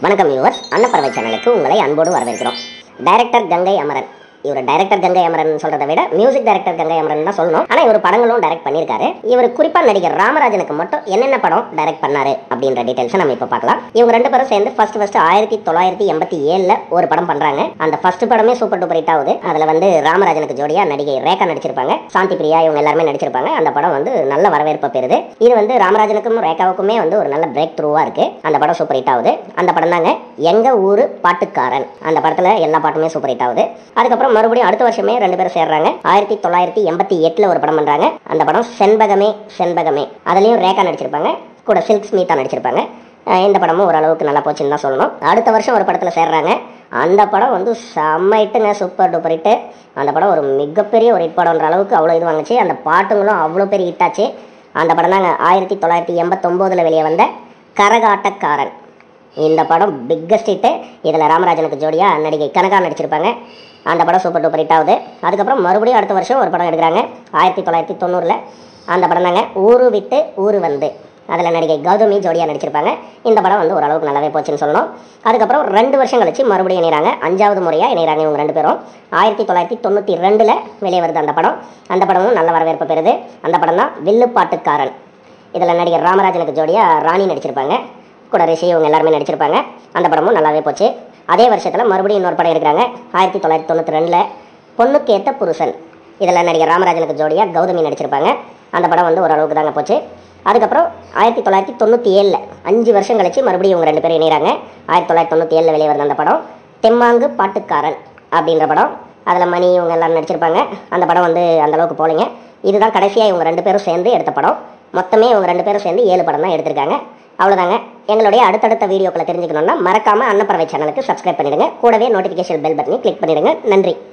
வணக்கம் யூவர்ஸ் அன்னப்பறவை சேனலுக்கு உங்களை அன்போடு வரவேற்கிறோம் டைரக்டர் கங்கை அமரன் இவர் டைரக்டர் கங்கை அமரன் சொல்றதை விட மியூசிக் டைரக்டர் கங்கை அமரன் தான் சொல்லணும் ஆனா இவர் படங்களும் டைரக்ட் பண்ணியிருக்காரு இவர் குறிப்பா நடிகர் ராமராஜனுக்கு மட்டும் என்னென்ன படம் டைரக்ட் பண்ணாரு அப்படின்ற டீடைல்ஸ் நம்ம இப்போ பார்க்கலாம் இவங்க ரெண்டு பேரும் சேர்ந்து ஃபர்ஸ்ட் ஃபர்ஸ்ட் ஆயிரத்தி தொள்ளாயிரத்தி எண்பத்தி ஏழுல ஒரு படம் பண்றாங்க அந்த ஃபர்ஸ்ட் படமே சூப்பர் டூப்பர் ஹிட் ஆகுது அதுல வந்து ராமராஜனுக்கு ஜோடியா நடிகை ரேகா நடிச்சிருப்பாங்க சாந்தி பிரியா இவங்க எல்லாருமே நடிச்சிருப்பாங்க அந்த படம் வந்து நல்ல வரவேற்பை பெறுது இது வந்து ராமராஜனுக்கும் ரேகாவுக்குமே வந்து ஒரு நல்ல பிரேக் த்ரூவா இருக்கு அந்த படம் சூப்பர் ஹிட் ஆகுது அந்த படம் தாங்க எங்க ஊரு பாட்டுக்காரன் அந்த படத்துல எல்லா பாட்டுமே சூப்பர் ஹிட் ஆகுது அதுக்கப்புறம் மறுபடியும் அடுத்த வருஷமே ரெண்டு பேரும் சேர்றாங்க ஆயிரத்தி தொள்ளாயிரத்தி எண்பத்தி எட்டுல ஒரு படம் பண்றாங்க அந்த படம் செண்பகமே செண்பகமே அதுலயும் ரேகா நடிச்சிருப்பாங்க கூட சில்க் ஸ்மிதா நடிச்சிருப்பாங்க அஹ் இந்த படமும் ஓரளவுக்கு நல்லா போச்சுன்னு தான் சொல்லணும் அடுத்த வருஷம் ஒரு படத்தில் சேர்றாங்க அந்த படம் வந்து செம்ம ஹிட்டுங்க சூப்பர் டூப்பர் ஹிட்டு அந்த படம் ஒரு மிகப்பெரிய ஒரு ஹிட் படம்ன்ற அளவுக்கு அவ்வளோ இது வாங்குச்சு அந்த பாட்டுங்களும் அவ்வளோ பெரிய ஹிட் ஆச்சு அந்த படம் தாங்க ஆயிரத்தி தொள்ளாயிரத்தி எண்பத்தொம்போதில் வெளியே வந்த கரகாட்டக்காரன் இந்த படம் பிக்கஸ்ட் ஹிட்டு இதில் ராமராஜனுக்கு ஜோடியாக நடிகை கனகா நடிச்சிருப்பாங்க அந்த படம் சூப்பர் டூப்பர் ஹிட் ஆகுது அதுக்கப்புறம் மறுபடியும் அடுத்த வருஷம் ஒரு படம் எடுக்கிறாங்க ஆயிரத்தி தொள்ளாயிரத்தி தொண்ணூறில் அந்த படம் தாங்க ஊரு விட்டு ஊரு வந்து அதில் நடிகை கௌதமி ஜோடியாக நடிச்சிருப்பாங்க இந்த படம் வந்து ஓரளவுக்கு நல்லாவே போச்சுன்னு சொல்லணும் அதுக்கப்புறம் ரெண்டு வருஷம் கழிச்சு மறுபடியும் இணைகிறாங்க அஞ்சாவது முறையாக இணைகிறாங்க இவங்க ரெண்டு பேரும் ஆயிரத்தி தொள்ளாயிரத்தி தொண்ணூற்றி ரெண்டில் வெளியே வருது அந்த படம் அந்த படமும் நல்ல வரவேற்பு பெறுது அந்த படம் தான் வில்லுப்பாட்டுக்காரன் இதில் நடிகர் ராமராஜனுக்கு ஜோடியாக ராணி நடிச்சிருப்பாங்க கூட ரிஷி இவங்க எல்லாருமே நடிச்சிருப்பாங்க அந்த படமும் நல்லாவே போச்சு அதே வருஷத்தில் மறுபடியும் இன்னொரு படம் எடுக்கிறாங்க ஆயிரத்தி தொள்ளாயிரத்தி தொண்ணூற்றி ரெண்டில் பொண்ணுக்கேத்த புருஷன் இதில் நடிகர் ராமராஜனுக்கு ஜோடியாக கௌதமி நடிச்சிருப்பாங்க அந்த படம் வந்து ஓரளவுக்கு தாங்க போச்சு அதுக்கப்புறம் ஆயிரத்தி தொள்ளாயிரத்தி தொண்ணூற்றி ஏழில் அஞ்சு வருஷம் கழிச்சு மறுபடியும் இவங்க ரெண்டு பேரும் இணைகிறாங்க ஆயிரத்தி தொள்ளாயிரத்தி தொண்ணூற்றி ஏழில் வெளியே வருது அந்த படம் தெம்மாங்கு பாட்டுக்காரன் அப்படின்ற படம் அதில் மணி இவங்க எல்லாரும் நடிச்சிருப்பாங்க அந்த படம் வந்து அந்த அளவுக்கு போகலைங்க இதுதான் கடைசியாக இவங்க ரெண்டு பேரும் சேர்ந்து எடுத்த படம் மொத்தமே இவங்க ரெண்டு பேரும் சேர்ந்து ஏழு படம் தான் எடுத்திருக்காங்க அவ்வளோதாங்க எங்களுடைய அடுத்தடுத்த வீடியோக்களை தெரிஞ்சுக்கணும்னா மறக்காமல் அன்னப்பறவை சேனலுக்கு சப்ஸ்கிரைப் பண்ணிடுங்க கூடவே நோட்டிஃபிகேஷன் பெல் பட்டனை கிளிக் பண்ணிடுங்க நன்றி